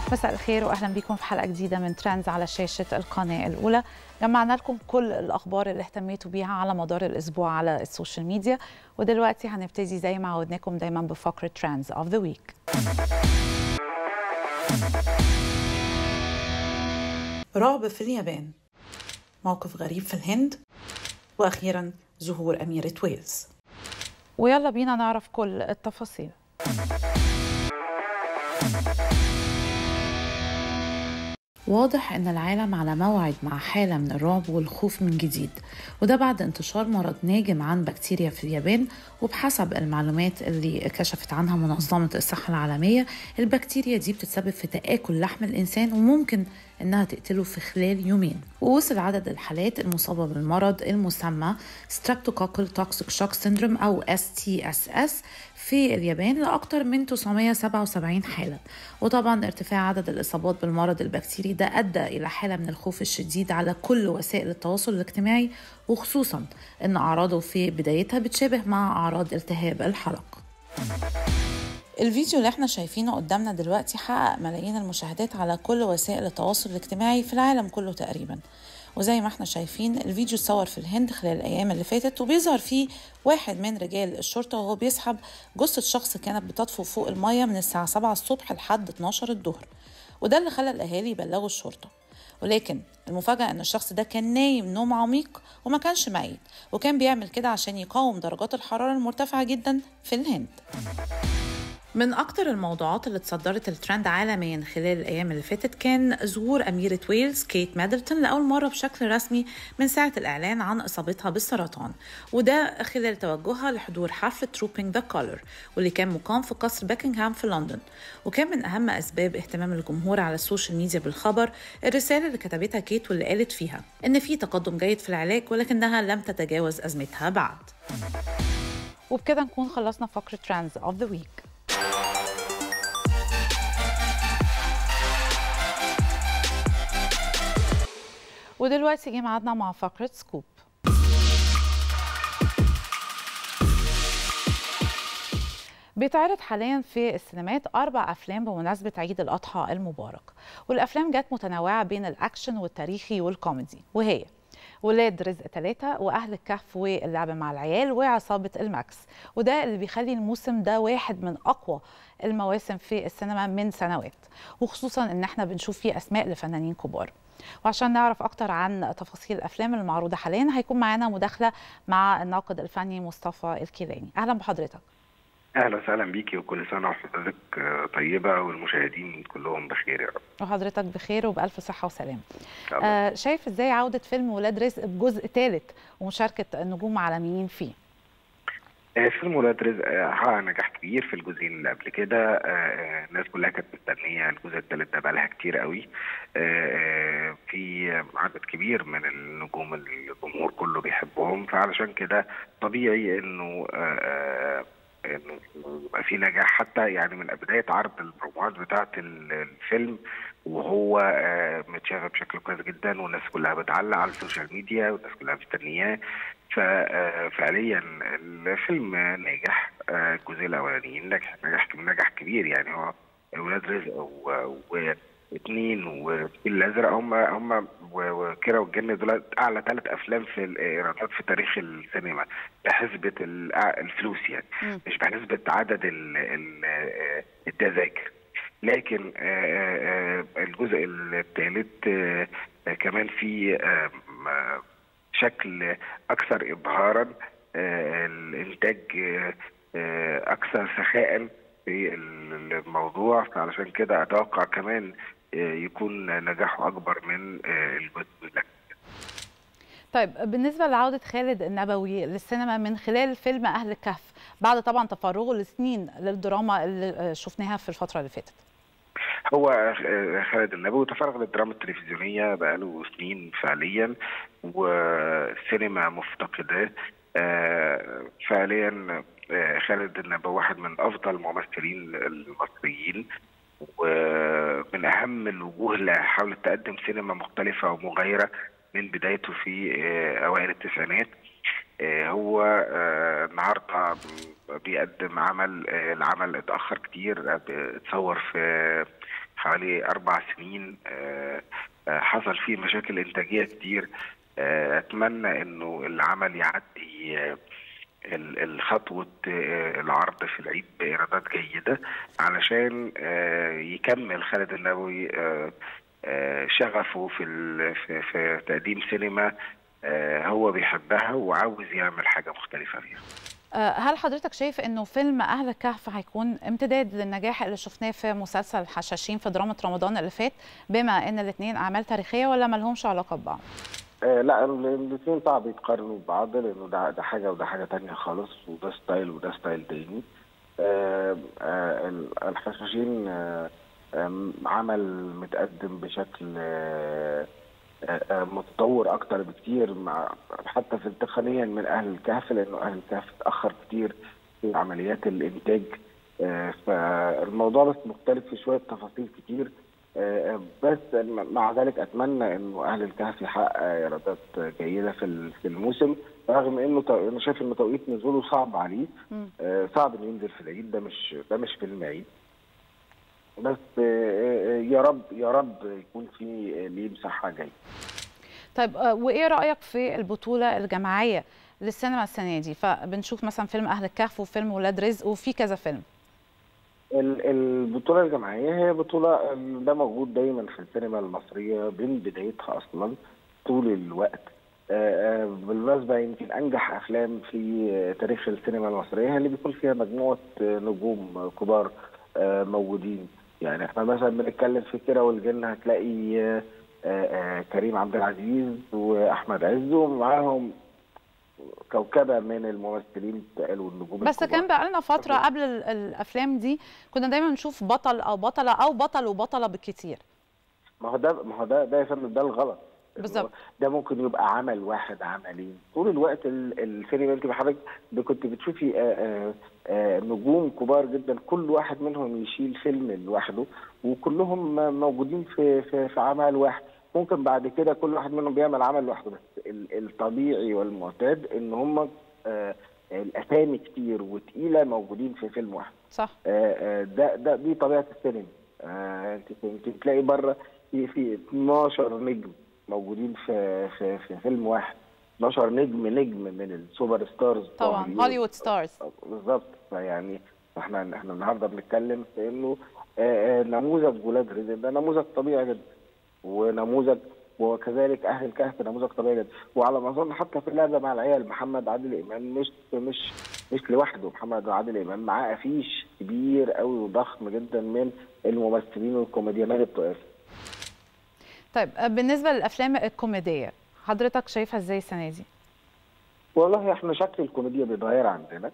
مساء الخير واهلا بكم في حلقه جديده من ترندز على شاشه القناه الاولى جمعنا لكم كل الاخبار اللي اهتميتوا بيها على مدار الاسبوع على السوشيال ميديا ودلوقتي هنبتدي زي ما عودناكم دايما بفقره ترندز اوف ذا ويك رعب في اليابان موقف غريب في الهند واخيرا ظهور اميره ويلز ويلا بينا نعرف كل التفاصيل واضح ان العالم على موعد مع حاله من الرعب والخوف من جديد وده بعد انتشار مرض ناجم عن بكتيريا في اليابان وبحسب المعلومات اللي كشفت عنها منظمه الصحه العالميه البكتيريا دي بتتسبب في تاكل لحم الانسان وممكن انها تقتله في خلال يومين ووصل عدد الحالات المصابه بالمرض المسمى ستريبتوكوكل توكسيك شوك سيندروم او STSS في اليابان لأكثر من 977 حالة وطبعا ارتفاع عدد الإصابات بالمرض البكتيري ده أدى إلى حالة من الخوف الشديد على كل وسائل التواصل الاجتماعي وخصوصا أن أعراضه في بدايتها بتشابه مع أعراض التهاب الحلق الفيديو اللي احنا شايفينه قدامنا دلوقتي حقق ملايين المشاهدات على كل وسائل التواصل الاجتماعي في العالم كله تقريبا وزي ما احنا شايفين الفيديو اتصور في الهند خلال الايام اللي فاتت وبيظهر فيه واحد من رجال الشرطه وهو بيسحب جثه شخص كانت بتطفو فوق الميه من الساعه 7 الصبح لحد 12 الظهر وده اللي خلى الاهالي يبلغوا الشرطه ولكن المفاجأة إن الشخص ده كان نايم نوم عميق وما كانش ميت وكان بيعمل كده عشان يقاوم درجات الحرارة المرتفعة جدا في الهند من أكتر الموضوعات اللي اتصدرت الترند عالميا خلال الأيام اللي فاتت كان ظهور أميرة ويلز كيت ميدلتون لأول مرة بشكل رسمي من ساعة الإعلان عن إصابتها بالسرطان وده خلال توجهها لحضور حفل تروبينج ذا كولر واللي كان مقام في قصر باكنغهام في لندن وكان من أهم أسباب اهتمام الجمهور على السوشيال ميديا بالخبر الرسالة اللي كتبتها كيت واللي قالت فيها إن في تقدم جيد في العلاج ولكنها لم تتجاوز أزمتها بعد وبكده نكون خلصنا فقرة ترندز اوف ذا ويك ودلوقتي جه ميعادنا مع فقرة سكوب بيتعرض حاليا في السينمات أربع أفلام بمناسبة عيد الأضحى المبارك والأفلام جت متنوعة بين الأكشن والتاريخي والكوميدي وهي ولاد رزق ثلاثة وأهل الكهف واللعب مع العيال وعصابة الماكس وده اللي بيخلي الموسم ده واحد من أقوى المواسم في السينما من سنوات وخصوصا إن احنا بنشوف فيه أسماء لفنانين كبار وعشان نعرف اكتر عن تفاصيل الافلام المعروضه حاليا هيكون معانا مداخله مع الناقد الفني مصطفى الكيلاني اهلا بحضرتك اهلا وسهلا بيكي وكل سنه وحضرتك طيبه والمشاهدين كلهم بخير يا رب وحضرتك بخير وبالف صحه وسلام آه شايف ازاي عوده فيلم ولاد رزق بجزء ثالث ومشاركه نجوم عالميين فيه فيلم ولاد رزق حقق نجاح كبير في الجزئين اللي قبل كده الناس كلها كانت مستنيه الجزء الثالث ده بقالها كتير قوي في عدد كبير من النجوم اللي الجمهور كله بيحبهم فعلشان كده طبيعي انه انه يبقى في نجاح حتى يعني من بدايه عرض البروموهات بتاعه الفيلم وهو متشاف بشكل كويس جدا والناس كلها بتعلق على السوشيال ميديا والناس كلها مستنياه ففعليا الفيلم نجح الجزء الاولانيين نجح نجح نجح كبير يعني هو ولاد رزق واثنين والفيل الازرق هم هم وكيرة والجن دول اعلى ثلاث افلام في الايرادات في تاريخ السينما بحسبه الفلوس يعني م. مش بحسبه عدد التذاكر لكن الجزء الثالث كمان في شكل اكثر ابهارا الانتاج اكثر سخاء في الموضوع فعلشان كده اتوقع كمان يكون نجاحه اكبر من الجزء ده طيب بالنسبه لعوده خالد النبوي للسينما من خلال فيلم اهل الكهف بعد طبعا تفرغه لسنين للدراما اللي شفناها في الفتره اللي فاتت هو خالد النبوي تفرغ للدراما التلفزيونيه بقاله سنين فعليا والسينما مفتقداه فعليا خالد النبوي واحد من افضل الممثلين المصريين ومن اهم الوجوه اللي حاولت تقدم سينما مختلفه ومغايره من بدايته في اوائل التسعينات هو النهارده بيقدم عمل العمل اتاخر كتير اتصور في حوالي اربع سنين آه، آه، حصل فيه مشاكل انتاجيه كتير آه، اتمنى انه العمل يعدي آه، ال- الخطوة آه، العرض في العيد بإيرادات جيدة علشان آه، يكمل خالد النبوي آه، آه، شغفه في ال- في في تقديم سينما آه، هو بيحبها وعاوز يعمل حاجة مختلفة فيها آه، هل حضرتك شايف انه فيلم اهل الكهف هيكون امتداد للنجاح اللي شفناه في مسلسل حشاشين في دراما رمضان اللي فات بما ان الاثنين اعمال تاريخيه ولا ملهمش علاقه ببعض؟ آه لا الاثنين صعب يتقارنوا ببعض لانه ده ده حاجه وده حاجه تانية خالص وده ستايل وده ستايل تاني آه آه ال- الحشاشين آه آم، عمل متقدم بشكل آه آه آه، متطور اكتر بكتير مع حتى في تقنيا من اهل الكهف لانه اهل الكهف اتاخر كتير في عمليات الانتاج آه فالموضوع بس مختلف في شويه تفاصيل كتير آه، بس مع ذلك اتمنى انه اهل الكهف يحقق ايرادات جيده في ال- في الموسم رغم انه تو- انا شايف ان توقيت نزوله صعب عليه مم. آه، صعب انه ينزل في العيد ده مش ده مش فيلم عيد بس آه، آه، يا رب يا رب يكون في ليه مساحه جايه طيب آه، وايه رايك في البطوله الجماعيه للسينما السنه دي فبنشوف مثلا فيلم اهل الكهف وفيلم ولاد رزق وفي كذا فيلم ال- البطولة الجماعية هي بطولة ده موجود دايما في السينما المصرية من بدايتها أصلا طول الوقت آه، آه، بالمناسبة يمكن أنجح أفلام في آه، تاريخ السينما المصرية هي اللي بيكون فيها مجموعة آه، نجوم كبار آه، موجودين يعني احنا مثلا بنتكلم في كيرة والجن هتلاقي آه، آه، آه، كريم عبد العزيز وأحمد عز ومعاهم كوكبة من الممثلين قالوا النجوم بس الكبار. كان بقى لنا فتره قبل ال- الافلام دي كنا دايما نشوف بطل او بطله او بطل وبطله بالكتير ما هو ده ما هو ده ده يا فندم ده الغلط بالظبط. ده ممكن يبقى عمل واحد عملين طول الوقت ال- السينما انت حضرتك ب- كنت بتشوفي آه، آه، آه، نجوم كبار جدا كل واحد منهم يشيل فيلم لوحده وكلهم م- موجودين في في في عمل واحد ممكن بعد كده كل واحد منهم بيعمل عمل لوحده بس ال- الطبيعي والمعتاد ان هم آه، الاسامي كتير وتقيله موجودين في فيلم واحد صح آه، آه، ده ده دي طبيعه السينما آه، انت يمكن تلاقي بره في في 12 نجم موجودين في في في فيلم واحد 12 نجم نجم من السوبر ستارز بتوع طبعا هوليوود. هوليوود ستارز بالظبط فيعني احنا احنا النهارده بنتكلم في انه آه، آه، نموذج ولاد رزق ده نموذج طبيعي جدا ونموذج وكذلك اهل الكهف نموذج طبيعي جدا وعلى ما اظن حتى في اللعبه مع العيال محمد عادل امام مش مش مش لوحده محمد عادل امام معاه افيش كبير قوي وضخم جدا من الممثلين والكوميديانات الطائف طيب آه، بالنسبه للافلام الكوميديه حضرتك شايفها ازاي السنه دي والله احنا شكل الكوميديا بيتغير عندنا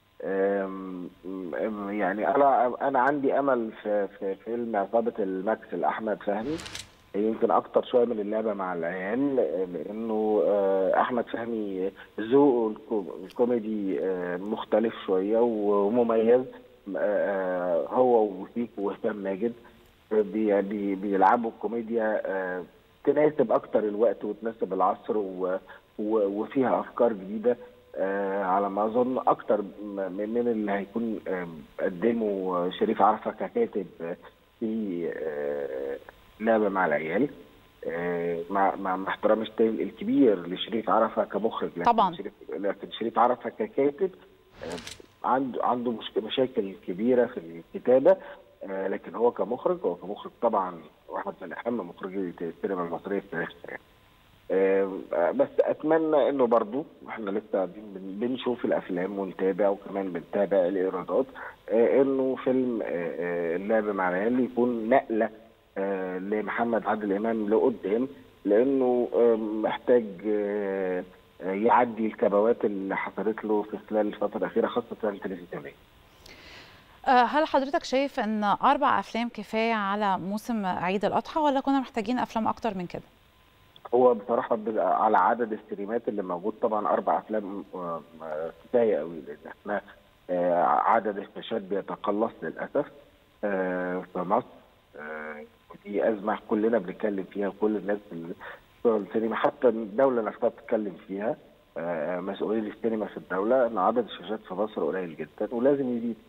أم- أم- يعني انا انا عندي امل في في فيلم عصابه الماكس لاحمد فهمي يمكن اكتر شويه من اللعبه مع العيال لانه آه، احمد فهمي ذوقه الكو- الكوميدي آه، مختلف شويه ومميز آه، هو وفيكو وهشام ماجد بي- بي- بيلعبوا الكوميديا آه، تناسب اكتر الوقت وتناسب العصر و- و- وفيها افكار جديده آه، على ما اظن اكتر م- من اللي هيكون آه، قدمه شريف عرفه ككاتب آه، في آه، لعبه مع العيال آه، مع مع مع احترامي الشديد الكبير لشريف عرفه كمخرج لكن طبعاً. شريف لكن شريف عرفه ككاتب آه، عنده عنده مش- مشاكل كبيره في الكتابه آه، لكن هو كمخرج هو كمخرج طبعا واحد من اهم مخرجي السينما المصريه في تاريخها يعني. آه، بس اتمنى انه برضو احنا لسه قاعدين بن- بنشوف الافلام ونتابع وكمان بنتابع الايرادات آه، انه فيلم آه، آه، اللعب مع العيال يكون نقله آه، لمحمد عادل امام لقدام لانه آه، محتاج آه، آه، يعدي الكبوات اللي حصلت له في خلال الفتره الاخيره خاصه التلفزيونيه آه، هل حضرتك شايف ان اربع افلام كفايه على موسم عيد الاضحى ولا كنا محتاجين افلام اكتر من كده هو بصراحه بيبقى على عدد الستريمات اللي موجود طبعا اربع افلام آه، آه، كفايه قوي لان احنا آه، عدد الشاشات بيتقلص للاسف آه، في مصر آه، ودي ازمه كلنا بنتكلم فيها كل الناس اللي بتوع السينما حتى الدوله نفسها بتتكلم فيها آه، مسؤولين السينما في الدوله ان عدد الشاشات في مصر قليل جدا ولازم يزيد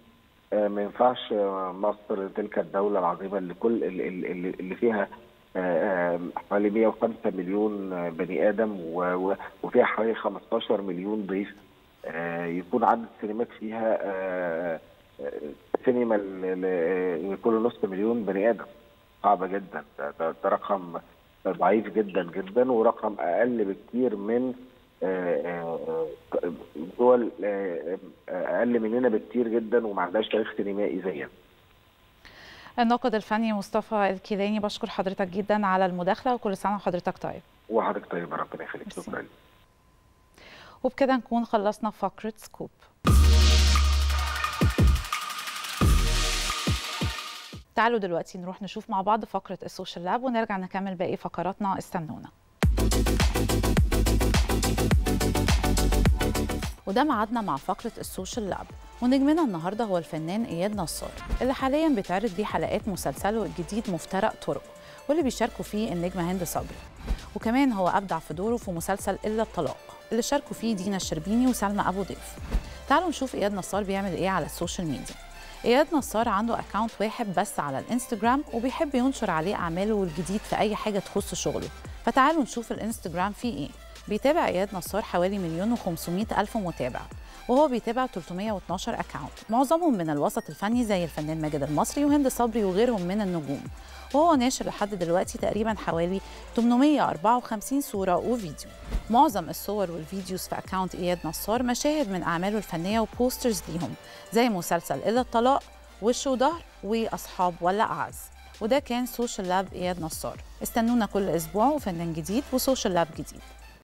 ما ينفعش مصر تلك الدوله العظيمه اللي كل اللي, اللي فيها حوالي 105 مليون بني ادم وفيها حوالي 15 مليون ضيف يكون عدد السينمات فيها سينما لكل نصف مليون بني ادم صعبه جدا ده, ده, ده رقم ضعيف جدا جدا ورقم اقل بكتير من دول اقل مننا بكتير جدا وما عندهاش تاريخ سينمائي زينا الناقد الفني مصطفى الكيلاني بشكر حضرتك جدا على المداخله وكل سنه وحضرتك طيب وحضرتك طيب ربنا يخليك شكرا وبكده نكون خلصنا فقره سكوب تعالوا دلوقتي نروح نشوف مع بعض فقرة السوشيال لاب ونرجع نكمل باقي فقراتنا استنونا وده ميعادنا مع فقرة السوشيال لاب ونجمنا النهارده هو الفنان اياد نصار اللي حاليا بيتعرض ليه حلقات مسلسله الجديد مفترق طرق واللي بيشاركوا فيه النجمه هند صبري وكمان هو ابدع في دوره في مسلسل الا الطلاق اللي شاركوا فيه دينا الشربيني وسلمى ابو ضيف تعالوا نشوف اياد نصار بيعمل ايه على السوشيال ميديا اياد نصار عنده اكونت واحد بس على الانستجرام وبيحب ينشر عليه اعماله الجديد في اي حاجه تخص شغله فتعالوا نشوف الانستجرام فيه ايه بيتابع اياد نصار حوالي مليون و500 الف متابع وهو بيتابع 312 اكونت معظمهم من الوسط الفني زي الفنان ماجد المصري وهند صبري وغيرهم من النجوم وهو ناشر لحد دلوقتي تقريبا حوالي 854 صورة وفيديو معظم الصور والفيديوز في أكاونت إياد نصار مشاهد من أعماله الفنية وبوسترز ليهم زي مسلسل إلا الطلاق وش وظهر وأصحاب ولا أعز وده كان سوشيال لاب إياد نصار استنونا كل أسبوع وفنان جديد وسوشيال لاب جديد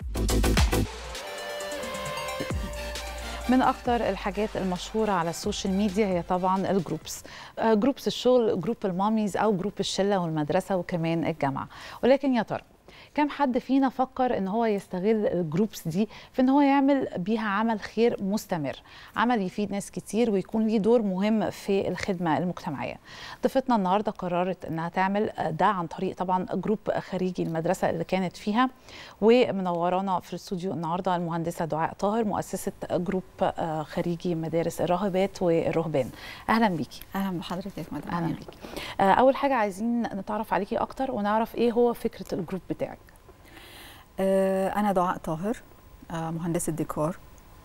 من اكتر الحاجات المشهوره على السوشيال ميديا هي طبعا الجروبس جروبس الشغل جروب الماميز او جروب الشله والمدرسه وكمان الجامعه ولكن يا ترى كم حد فينا فكر ان هو يستغل الجروبس دي في ان هو يعمل بيها عمل خير مستمر عمل يفيد ناس كتير ويكون ليه دور مهم في الخدمه المجتمعيه ضيفتنا النهارده قررت انها تعمل ده عن طريق طبعا جروب خريجي المدرسه اللي كانت فيها ومنورانا في الاستوديو النهارده المهندسه دعاء طاهر مؤسسه جروب خريجي مدارس الراهبات والرهبان اهلا بيكي اهلا بحضرتك مدام اهلا بيكي اول حاجه عايزين نتعرف عليكي اكتر ونعرف ايه هو فكره الجروب بتاعك أنا دعاء طاهر مهندسة ديكور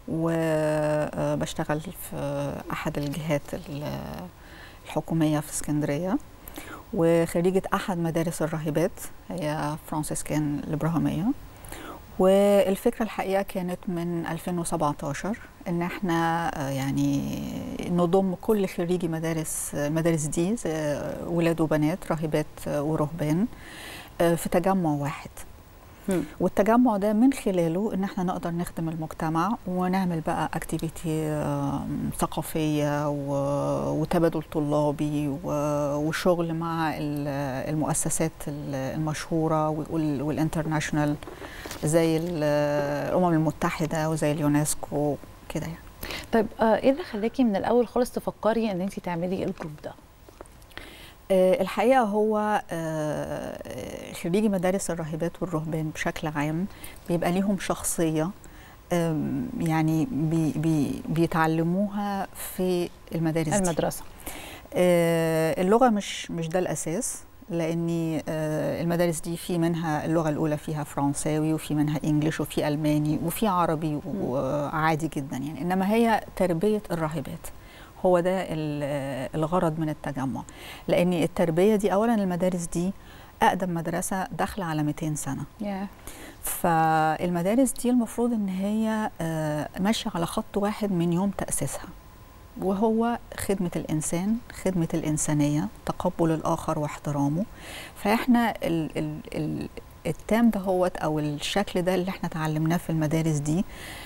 وبشتغل في أحد الجهات الحكومية في اسكندرية وخريجة أحد مدارس الراهبات هي فرانسيسكان الإبراهيمية والفكرة الحقيقة كانت من 2017 إن احنا يعني نضم كل خريجي مدارس المدارس دي ولاد وبنات راهبات ورهبان في تجمع واحد والتجمع ده من خلاله ان احنا نقدر نخدم المجتمع ونعمل بقى اكتيفيتي ثقافيه وتبادل طلابي وشغل مع المؤسسات المشهوره والانترناشونال زي الامم المتحده وزي اليونسكو كده يعني طيب ايه اللي خلاكي من الاول خالص تفكري ان انت تعملي الجروب ده الحقيقه هو خريجي مدارس الراهبات والرهبان بشكل عام بيبقى ليهم شخصيه يعني بي بي بيتعلموها في المدارس دي. المدرسه اللغه مش مش ده الاساس لاني المدارس دي في منها اللغه الاولى فيها فرنساوي وفي منها انجليش وفي الماني وفي عربي وعادي جدا يعني انما هي تربيه الراهبات هو ده الغرض من التجمع لان التربيه دي اولا المدارس دي اقدم مدرسه داخله على 200 سنه yeah. فالمدارس دي المفروض ان هي ماشيه على خط واحد من يوم تاسيسها وهو خدمة الإنسان خدمة الإنسانية تقبل الآخر واحترامه فإحنا ال ال ال التام دهوت أو الشكل ده اللي احنا تعلمناه في المدارس دي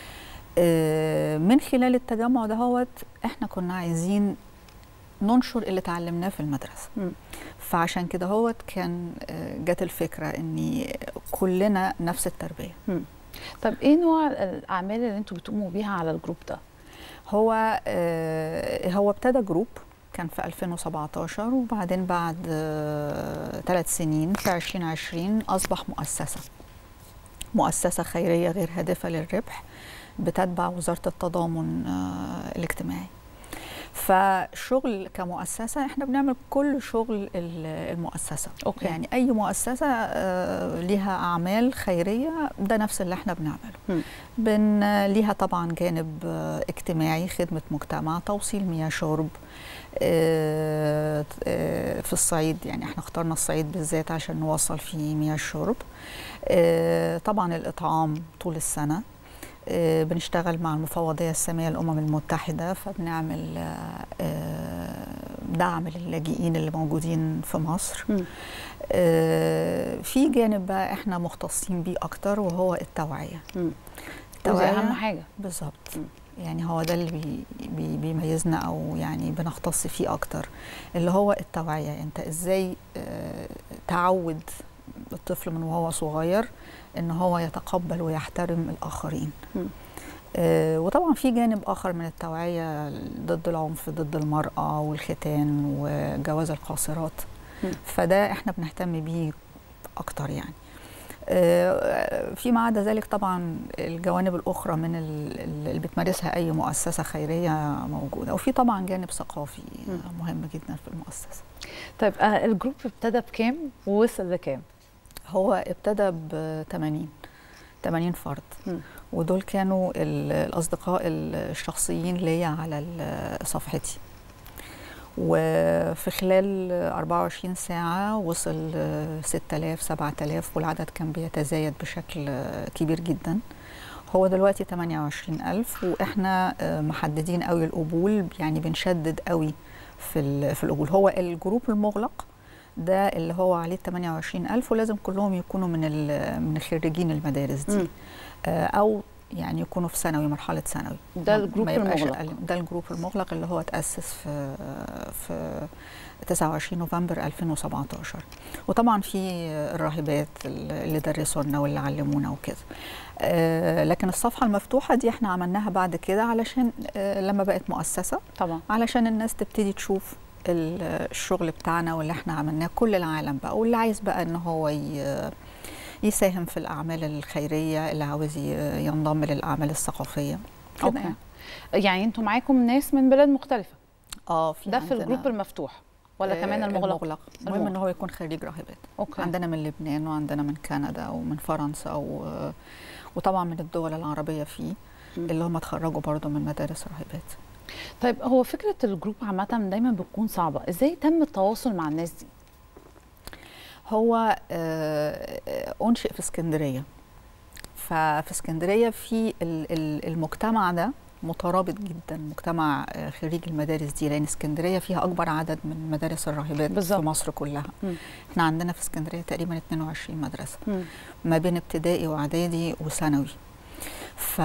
من خلال التجمع دهوت احنا كنا عايزين ننشر اللي اتعلمناه في المدرسه م. فعشان كده هوت كان جت الفكره ان كلنا نفس التربيه م. طب ايه نوع الاعمال اللي انتوا بتقوموا بيها على الجروب ده هو آه هو ابتدى جروب كان في 2017 وبعدين بعد ثلاث آه سنين في 2020 اصبح مؤسسه مؤسسه خيريه غير هادفه للربح بتتبع وزاره التضامن آه الاجتماعي فشغل كمؤسسه احنا بنعمل كل شغل المؤسسه أوكي. يعني اي مؤسسه ليها اعمال خيريه ده نفس اللي احنا بنعمله م. بن ليها طبعا جانب اجتماعي خدمه مجتمع توصيل مياه شرب في الصعيد يعني احنا اخترنا الصعيد بالذات عشان نوصل فيه مياه الشرب طبعا الاطعام طول السنه بنشتغل مع المفوضيه الساميه للامم المتحده فبنعمل دعم للاجئين اللي موجودين في مصر م. في جانب بقى احنا مختصين بيه اكتر وهو التوعيه م. التوعيه اهم حاجه بالظبط يعني هو ده اللي بي بي بيميزنا او يعني بنختص فيه اكتر اللي هو التوعيه انت ازاي اه تعود الطفل من وهو صغير ان هو يتقبل ويحترم الاخرين اه وطبعا في جانب اخر من التوعيه ضد العنف ضد المراه والختان وجواز القاصرات م. فده احنا بنهتم بيه اكتر يعني فيما عدا ذلك طبعا الجوانب الاخرى من اللي بتمارسها اي مؤسسه خيريه موجوده وفي طبعا جانب ثقافي مهم جدا في المؤسسه طيب آه الجروب ابتدى بكام ووصل لكام هو ابتدى ب 80 80 فرد م. ودول كانوا الاصدقاء الشخصيين ليا على صفحتي وفي خلال 24 ساعة وصل 6000 7000 والعدد كان بيتزايد بشكل كبير جدا هو دلوقتي 28000 واحنا محددين قوي القبول يعني بنشدد قوي في في القبول هو الجروب المغلق ده اللي هو عليه 28000 ولازم كلهم يكونوا من من خريجين المدارس دي م. او يعني يكونوا في ثانوي مرحله ثانوي ده الجروب المغلق ده الجروب المغلق اللي هو تاسس في في 29 نوفمبر 2017 وطبعا في الراهبات اللي درسوا لنا واللي علمونا وكده آه لكن الصفحه المفتوحه دي احنا عملناها بعد كده علشان آه لما بقت مؤسسه طبعا علشان الناس تبتدي تشوف الشغل بتاعنا واللي احنا عملناه كل العالم بقى واللي عايز بقى ان هو يساهم في الأعمال الخيرية اللي عاوز ينضم للأعمال الثقافية أوكي. يعني. يعني انتوا معاكم ناس من بلاد مختلفة اه في ده في الجروب المفتوح ولا آه كمان المغلق؟ المغلق المهم ان هو يكون خريج راهبات أوكي. عندنا من لبنان وعندنا من كندا ومن فرنسا و... وطبعا من الدول العربية فيه م. اللي هم اتخرجوا برضو من مدارس راهبات طيب هو فكرة الجروب عامة دايما بتكون صعبة ازاي تم التواصل مع الناس دي؟ هو انشئ في اسكندريه ففي اسكندريه في المجتمع ده مترابط جدا مجتمع خريج المدارس دي لان اسكندريه فيها اكبر عدد من مدارس الراهبات بالزبط. في مصر كلها م. احنا عندنا في اسكندريه تقريبا 22 مدرسه م. ما بين ابتدائي واعدادي وثانوي ف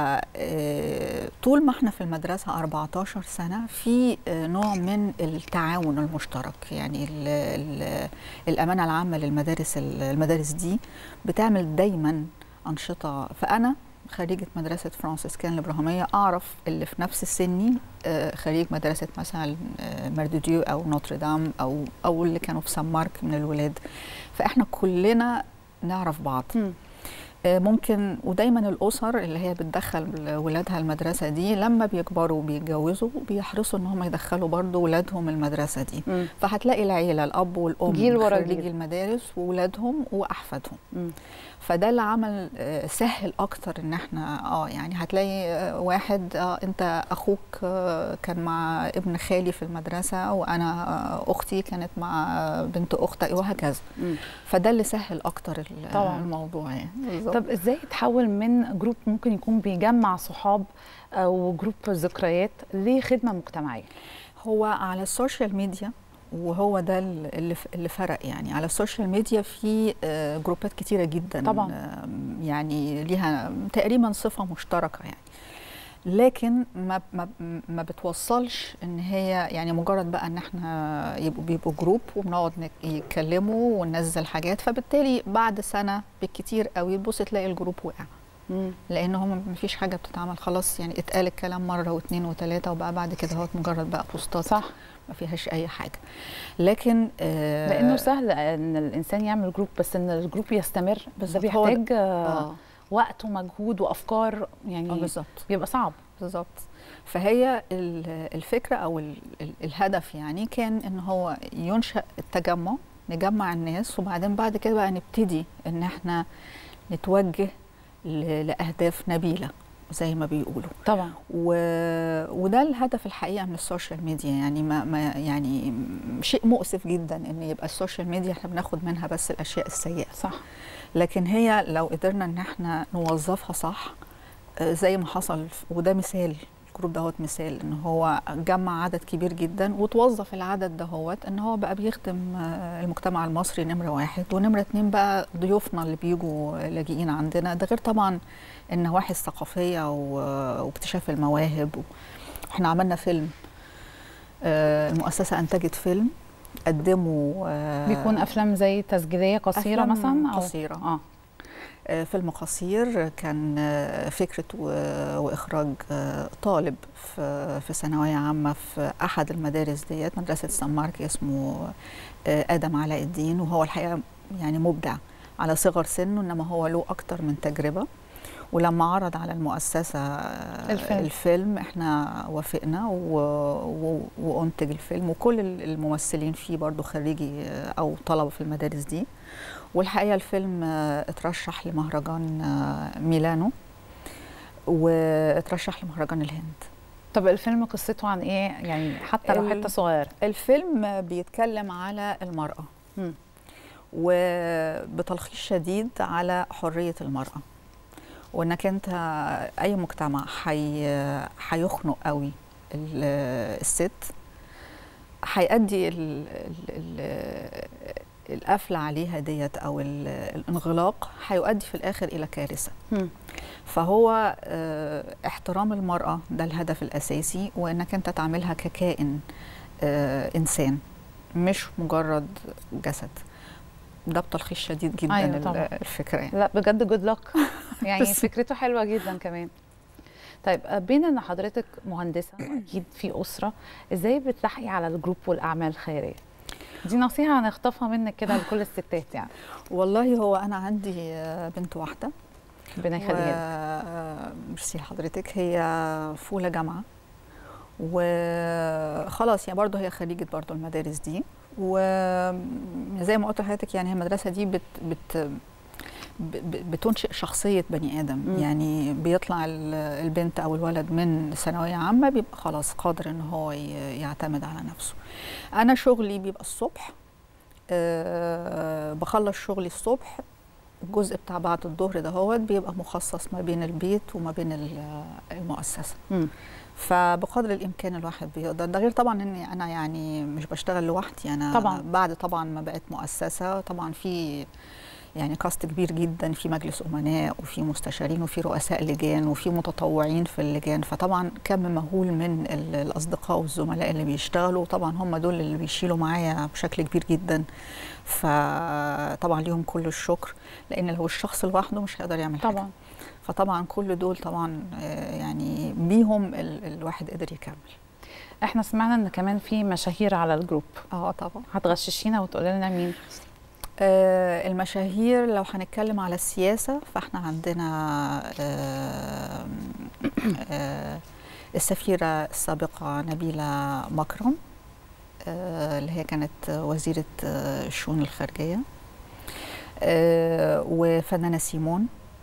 طول ما احنا في المدرسة 14 سنة في نوع من التعاون المشترك يعني ال ال الأمانة العامة للمدارس المدارس دي بتعمل دايما أنشطة فأنا خريجة مدرسة فرانسيس كان الإبراهيمية أعرف اللي في نفس سني خريج مدرسة مثلا ماردوديو أو نوتردام أو أو اللي كانوا في سان مارك من الولاد فإحنا كلنا نعرف بعض م. ممكن ودايما الاسر اللي هي بتدخل ولادها المدرسه دي لما بيكبروا وبيتجوزوا بيحرصوا ان هم يدخلوا برضو ولادهم المدرسه دي م. فهتلاقي العيله الاب والام جيل ورا خريجي جيل. المدارس واولادهم واحفادهم م. فده اللي عمل سهل اكتر ان احنا اه يعني هتلاقي واحد اه انت اخوك كان مع ابن خالي في المدرسه وانا اختي كانت مع بنت اختي وهكذا م. فده اللي سهل اكتر طبعا. الموضوع يعني طب ازاي تحول من جروب ممكن يكون بيجمع صحاب او جروب ذكريات لخدمه مجتمعيه هو على السوشيال ميديا وهو ده اللي اللي فرق يعني على السوشيال ميديا في جروبات كتيره جدا طبعا يعني ليها تقريبا صفه مشتركه يعني لكن ما ما ما بتوصلش ان هي يعني مجرد بقى ان احنا يبقوا بيبقوا جروب وبنقعد يتكلموا وننزل حاجات فبالتالي بعد سنه بالكتير قوي تبص تلاقي الجروب وقع لان هم ما فيش حاجه بتتعمل خلاص يعني اتقال الكلام مره واثنين وثلاثه وبقى بعد كده هو مجرد بقى بوستات صح ما فيهاش اي حاجه لكن آه لانه سهل ان الانسان يعمل جروب بس ان الجروب يستمر ده بيحتاج آه وقت ومجهود وافكار يعني بالظبط بيبقى صعب بالظبط فهي ال- الفكره او ال- ال- الهدف يعني كان ان هو ينشا التجمع نجمع الناس وبعدين بعد كده بقى نبتدي ان احنا نتوجه ل- لاهداف نبيله زي ما بيقولوا طبعا و... وده الهدف الحقيقه من السوشيال ميديا يعني ما, ما يعني شيء مؤسف جدا ان يبقى السوشيال ميديا احنا بناخد منها بس الاشياء السيئه صح لكن هي لو قدرنا ان احنا نوظفها صح آه، زي ما حصل وده مثال الجروب دهوت مثال ان هو جمع عدد كبير جدا وتوظف العدد دهوت ان هو بقى بيخدم آه، المجتمع المصري نمره واحد ونمره اتنين بقى ضيوفنا اللي بيجوا لاجئين عندنا ده غير طبعا النواحي الثقافيه و- واكتشاف المواهب احنا عملنا فيلم آه، المؤسسه انتجت فيلم قدموا آه، بيكون افلام زي تسجيليه قصيره أفلام مثلا او قصيرة. اه آه، فيلم قصير كان آه، فكرة و- وإخراج آه، طالب في في ثانوية عامة في أحد المدارس ديت مدرسة سان مارك اسمه آه، آدم علاء الدين وهو الحقيقة يعني مبدع على صغر سنه إنما هو له أكتر من تجربة ولما عرض على المؤسسة آه، الفيلم. الفيلم احنا وافقنا و... و... وانتج الفيلم وكل الممثلين فيه برضو خريجي آه، او طلبة في المدارس دي والحقيقة الفيلم آه، اترشح لمهرجان آه، ميلانو واترشح لمهرجان الهند طب الفيلم قصته عن ايه يعني حتى لو ال- حته صغيره الفيلم بيتكلم على المرأة مم. وبتلخيص شديد على حرية المرأة وانك انت اي مجتمع حي هيخنق قوي ال- الست هيأدي ال- ال- ال- القفلة عليها ديت او ال- الانغلاق هيؤدي في الاخر الى كارثة مم. فهو آه، احترام المرأة ده الهدف الأساسي وإنك أنت تعملها ككائن آه، إنسان مش مجرد جسد ده بتلخيص شديد جدا أيوة ال- طبعاً. الفكرة يعني. لا بجد جود لك يعني بس- فكرته حلوه جدا كمان طيب آه، بين ان حضرتك مهندسه واكيد في اسره ازاي بتلحقي على الجروب والاعمال الخيريه دي نصيحه هنخطفها منك كده لكل الستات يعني والله هو أنا عندي آه، بنت واحدة ربنا يخليها لك. و- ميرسي لحضرتك هي في أولى جامعة وخلاص يعني برضه هي خريجة برضه المدارس دي وزي ما قلت لحضرتك يعني هي المدرسة دي بت بت ب- بتنشئ شخصية بني آدم مم. يعني بيطلع ال- البنت أو الولد من ثانوية عامة بيبقى خلاص قادر إن هو ي- يعتمد على نفسه أنا شغلي بيبقى الصبح أه بخلص شغلي الصبح الجزء بتاع بعد الظهر ده هو بيبقى مخصص ما بين البيت وما بين ال- المؤسسة مم. فبقدر الامكان الواحد بيقدر ده غير طبعا اني انا يعني مش بشتغل لوحدي انا طبعاً. بعد طبعا ما بقت مؤسسه طبعا في يعني كاست كبير جدا في مجلس امناء وفي مستشارين وفي رؤساء لجان وفي متطوعين في اللجان فطبعا كم مهول من ال- الاصدقاء والزملاء اللي بيشتغلوا طبعا هم دول اللي بيشيلوا معايا بشكل كبير جدا فطبعا ليهم كل الشكر لان لو الشخص لوحده مش هيقدر يعمل حاجه طبعا فطبعا كل دول طبعا آه، يعني بيهم ال- الواحد قدر يكمل احنا سمعنا ان كمان في مشاهير على الجروب اه طبعا هتغششينا وتقولي لنا مين آه المشاهير لو هنتكلم على السياسة فاحنا عندنا آه آه السفيرة السابقة نبيلة مكرم آه اللي هي كانت وزيرة آه، الشؤون الخارجية آه وفنانة سيمون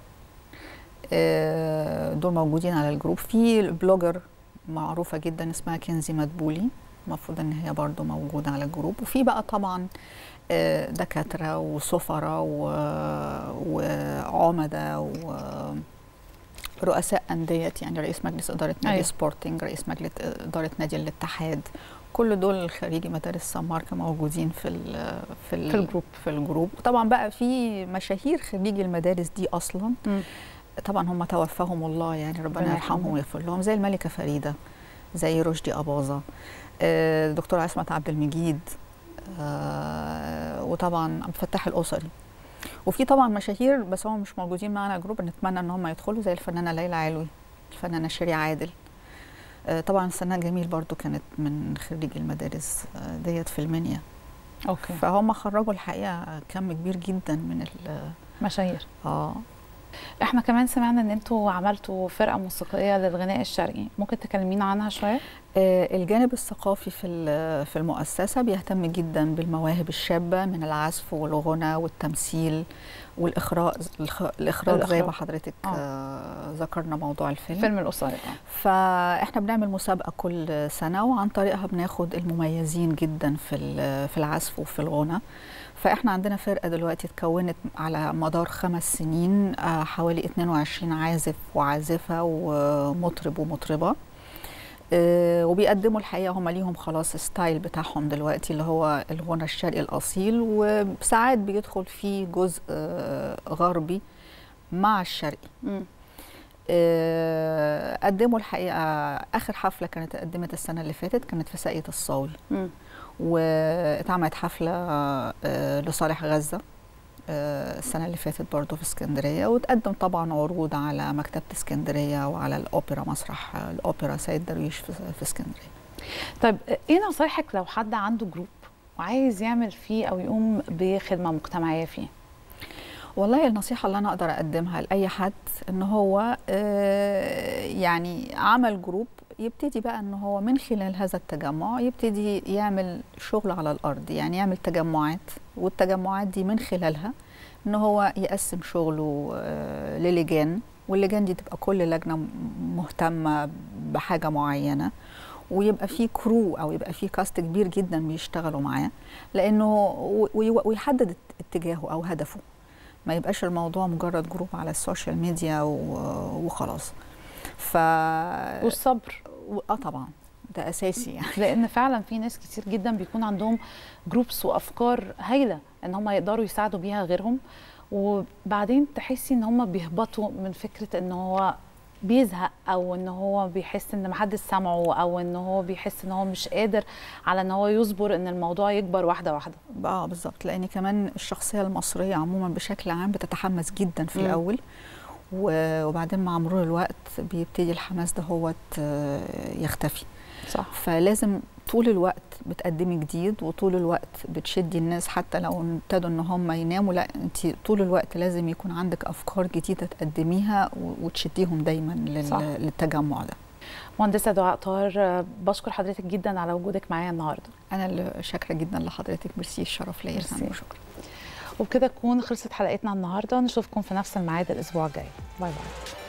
آه دول موجودين على الجروب في البلوجر معروفة جدا اسمها كنزي مدبولي المفروض ان هي برضو موجودة على الجروب وفي بقى طبعا آه، دكاترة وسفراء و- وعمدة ورؤساء أندية يعني رئيس مجلس إدارة نادي أيوة. أيوة. سبورتنج رئيس مجلس إدارة نادي الاتحاد كل دول خريجي مدارس سان ماركو موجودين في ال في, ال في الجروب. في الجروب طبعا بقى في مشاهير خريجي المدارس دي اصلا مم. طبعا هم توفاهم الله يعني ربنا ربنا يرحمهم يرحمهم. ويغفر لهم زي الملكه فريده زي رشدي اباظه آه، الدكتور عصمت عبد المجيد آه، وطبعا عبد الفتاح الاسري وفي طبعا مشاهير بس هم مش موجودين معانا جروب نتمنى ان هم يدخلوا زي الفنانه ليلى علوي الفنانه شيري عادل آه، طبعا الفنانه جميل برضو كانت من خريج المدارس آه، ديت في المنيا اوكي فهم خرجوا الحقيقه كم كبير جدا من ال مشاهير اه احنا كمان سمعنا ان انتوا عملتوا فرقه موسيقيه للغناء الشرقي ممكن تكلمينا عنها شويه آه، الجانب الثقافي في ال- في المؤسسة بيهتم جدا بالمواهب الشابة من العزف والغنى والتمثيل والإخراج الإخ- الإخراج زي ما الإخراج. حضرتك آه. آه، ذكرنا موضوع الفيلم الفيلم القصير آه. فاحنا بنعمل مسابقه كل سنه وعن طريقها بناخد المميزين جدا في ال- في العزف وفي الغنى فاحنا عندنا فرقه دلوقتي اتكونت على مدار خمس سنين آه، حوالي 22 عازف وعازفه ومطرب ومطربه آه، وبيقدموا الحقيقه هم ليهم خلاص ستايل بتاعهم دلوقتي اللي هو الغنى الشرقي الاصيل وساعات بيدخل فيه جزء آه، غربي مع الشرقي مم. آه، قدموا الحقيقه اخر حفله كانت قدمت السنه اللي فاتت كانت في ساقية الصاوي مم. واتعملت حفله آه، لصالح غزه آه، السنه اللي فاتت برضه في اسكندريه وتقدم طبعا عروض على مكتبه اسكندريه وعلى الاوبرا مسرح الاوبرا سيد درويش في في اسكندريه طيب ايه نصايحك لو حد عنده جروب وعايز يعمل فيه او يقوم بخدمه مجتمعيه فيه والله النصيحة اللي أنا أقدر أقدمها لأي حد إن هو آه، يعني عمل جروب يبتدي بقى إن هو من خلال هذا التجمع يبتدي يعمل شغل على الأرض يعني يعمل تجمعات والتجمعات دي من خلالها إن هو يقسم شغله آه، للجان واللجان دي تبقى كل لجنة م- مهتمة بحاجة معينة ويبقى في كرو او يبقى في كاست كبير جدا بيشتغلوا معاه لانه و- وي- ويحدد اتجاهه او هدفه ما يبقاش الموضوع مجرد جروب على السوشيال ميديا و- وخلاص ف والصبر و- اه طبعا ده اساسي يعني لان فعلا في ناس كتير جدا بيكون عندهم جروبس وافكار هايله ان هم يقدروا يساعدوا بيها غيرهم وبعدين تحسي ان هم بيهبطوا من فكره ان هو بيزهق او ان هو بيحس ان محدش سامعه او ان هو بيحس ان هو مش قادر على ان هو يصبر ان الموضوع يكبر واحده واحده اه بالظبط لان كمان الشخصيه المصريه عموما بشكل عام بتتحمس جدا في مم. الاول و- وبعدين مع مرور الوقت بيبتدي الحماس ده هو يختفي صح فلازم طول الوقت بتقدمي جديد وطول الوقت بتشدي الناس حتى لو ابتدوا ان هم يناموا لا انت طول الوقت لازم يكون عندك افكار جديده تقدميها و- وتشديهم دايما لل- صح. للتجمع ده مهندسه دعاء طاهر آه، بشكر حضرتك جدا على وجودك معايا النهارده انا اللي شاكره جدا لحضرتك ميرسي الشرف ليا يا ميرسي. فندم، شكرا وبكده تكون خلصت حلقتنا النهارده نشوفكم في نفس الميعاد الاسبوع الجاي باي باي